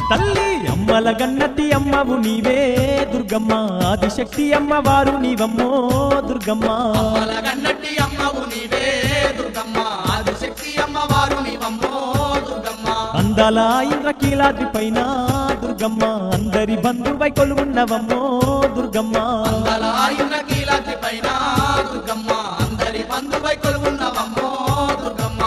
తల్లి అమ్మల గన్నతి అమ్మవు నీవే దుర్గమ్మ ఆదిశక్తి అమ్మవారు నీవమ్మో దుర్గమ్మ అలగన్నట్టి అమ్మవు నీవే దుర్గమ్మ ఆదిశక్తి అమ్మవారు నీవమ్మో దుర్గమ్మ అందాల ఇంద్రకీలాద్రి పైన దుర్గమ్మ అందరి బంధువై కొలువున్నవమ్మో దుర్గమ్మ అలఆయున కీలాద్రి పైన దుర్గమ్మ అందరి బంధువై కొలువున్నవమ్మో దుర్గమ్మ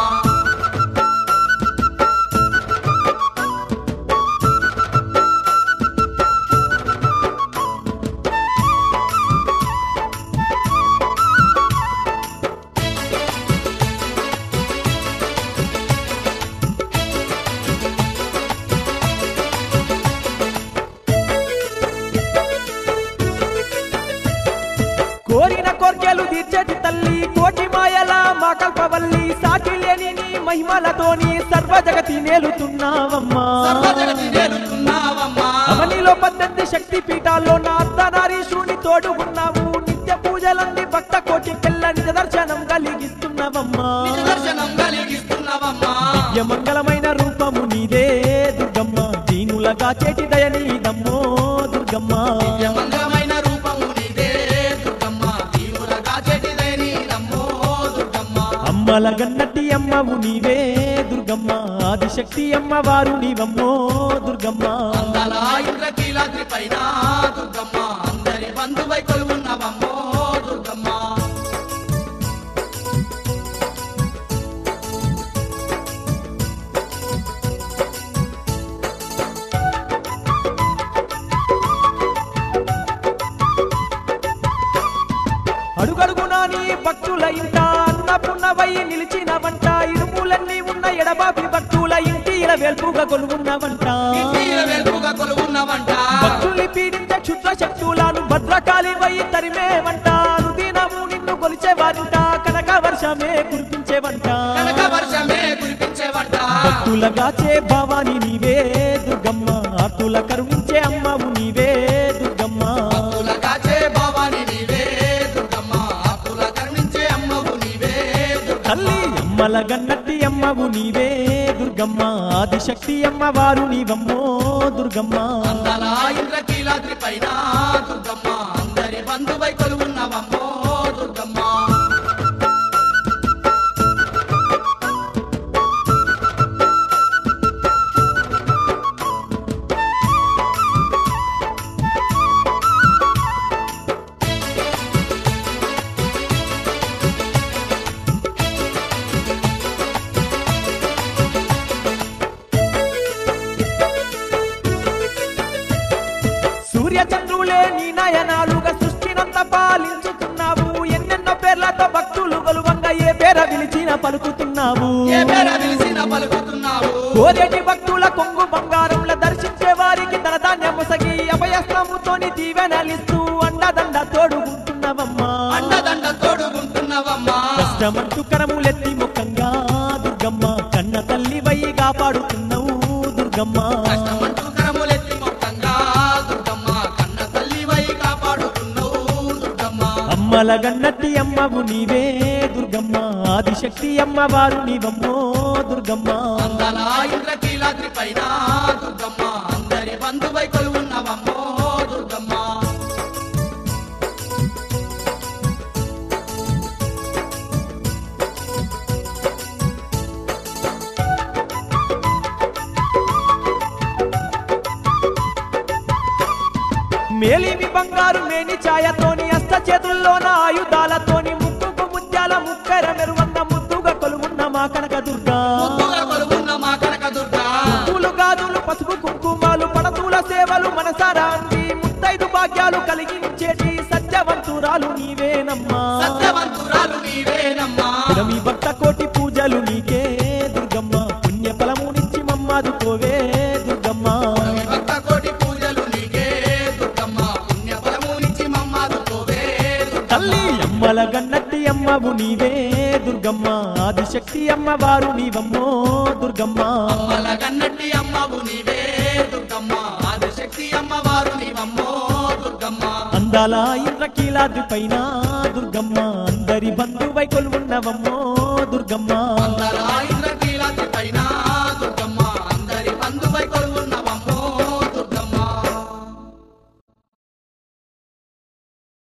కోరిన కోర్కెలు తీర్చేటి తల్లి కోటి మాయల మా కల్పవల్లి సాటి లేని నీ మహిమలతోని సర్వ జగతి నేలుతున్నావమ్మా సర్వజగతి నేలుతున్నావమ్మా అవనిలో పద్దెనిమిది శక్తి పీఠాల్లో నా అర్ధనారీశుని తోడుకున్నావు నిత్య పూజలన్నీ భక్త కోటి కెల్ల నిజ దర్శనం కలిగిస్తున్నవమ్మా నిజ దర్శనం కలిగిస్తున్నావమ్మా మంగళమైన రూపము నీదే దుర్గమ్మ దీనులగా చేటి దయ నీదమ్మో దుర్గమ్మ మంగళమైన రూపము నీదే దుర్గమ్మ దీనుల కాచేటిదై నీదమ్మో దుర్గమ్మ అమ్మల గన్నటి అమ్మవు నీవే దుర్గమ్మ ఆదిశక్తి అమ్మవారు నీవమ్మో దుర్గమ్మ అందల ఇంద్రకీలాద్రి పైన దుర్గమ్మ అందరి బంధువై కొలువున్నవమ్మో దుర్గమ్మ అడుగడుగునా నీ భక్తుల ఇంట అన్నపున్నవై నిలిచిన వంట ఇరుములన్నీ ఉన్న ఎడబాపి భక్తుల ఇంటి వెల్పుగా కొలువున్నవంట ఇంటిల వెలుగుగా కొలువున్నవంట భక్తుల్ని పీడించే క్షుద్ర శక్తులను భద్రకాళి వై తరిమే వంట అనుదినము నిన్ను కొలిచే వారింట కనక వర్షమే కురిపించేవంట కనక వర్షమే కురిపించేవంట భక్తులగాచే భవాని నీవే దుర్గమ్మ ఆర్తుల కరుణించే అమ్మవు నీవే దుర్గమ్మ భక్తుల కాచే భవాని నీవే దుర్గమ్మ ఆకుల కరుణించే అమ్మవు నీవే దుర్గమ్మ తల్లి అమ్మల గన్నట్టి అమ్మవు నీవే దుర్గమ్మ ఆదిశక్తి అమ్మవారు నీవమ్మో దుర్గమ్మ అందల ఇంద్రకీలాద్రి పైన దుర్గమ్మ అందరి బంధువై కొలువున్నవమ్మో దుర్గమ్మ సూర్య చంద్రులే నీ నయనాలుగా సృష్టినంత పాలించుతున్నావు ఎన్నెన్నో పేర్లతో భక్తులు కొలువంగా ఏ పేర పిలిచిన పలుకుతున్నావు ఏ పేర పిలిచిన పలుకుతున్నావు కోరేటి భక్తుల కొంగు బంగారంల దర్శించే వారికి ధనధాన్యం ముసగి అభయస్త్రముతోని దీవెనలిస్తూ అండదండ తోడుకుంటున్నవమ్మా అండదండ తోడుకుంటున్నవమ్మా కష్టమంటూ కరములెత్తి ముఖంగా దుర్గమ్మ కన్న తల్లి వై కాపాడుతున్నావు దుర్గమ్మ కష్టమంటూ కరములెత్తి మొత్తంగా దుర్గమ్మ కన్న తల్లివై కాపాడుతున్నావు దుర్గమ్మ అమ్మల గన్నట్టి అమ్మవు నీవే దుర్గమ్మ ఆదిశక్తి అమ్మవారు నీవమ్మో దుర్గమ్మ అందల ఇంద్రకీలాద్రి పైన దుర్గమ్మ అందరి బంధువై కొలువున్నవమ్మో దుర్గమ్మ మేలిమి బంగారు మేని ఛాయతోని అస్త చేతుల్లోన ఆయుధాలతోని ముక్కుకు ముత్యాల ముక్కర మెరువంద ముద్దుగా కొలువున్న మా కనక దుర్గా ముద్దుగా కొలువున్న మా కనక దుర్గా పూలు గాజులు పసుపు కుంకుమాలు పడతుల సేవలు మనసారా అంది ముత్తైదు భాగ్యాలు కలిగించేటి సత్యవంతురాలు నీవేనమ్మా సత్యవంతురాలు నీవేనమ్మా మీ భక్త కోటి పూజలు నీకే దుర్గమ్మ పుణ్య ఫలమునిచ్చి మమ్మాదుకోవే దుర్గమ్మ భక్త కోటి పూజలు నీకే దుర్గమ్మ పుణ్య ఫలమునిచ్చి మమ్మాదుకోవే దుర్గమ్మ తల్లి అమ్మల గన్నట్టి అమ్మవు నీవే దుర్గమ్మ ఆదిశక్తి అమ్మవారు నీవమ్మో దుర్గమ్మ అమ్మల కన్నట్టి అమ్మవు నీవే దుర్గమ్మ ఆదిశక్తి అమ్మవారు నీవమ్మో దుర్గమ్మ అందాల ఇంద్రకీలాద్రి పైన దుర్గమ్మ అందరి బంధువై కొలువున్నవమ్మో దుర్గమ్మ అందరాయి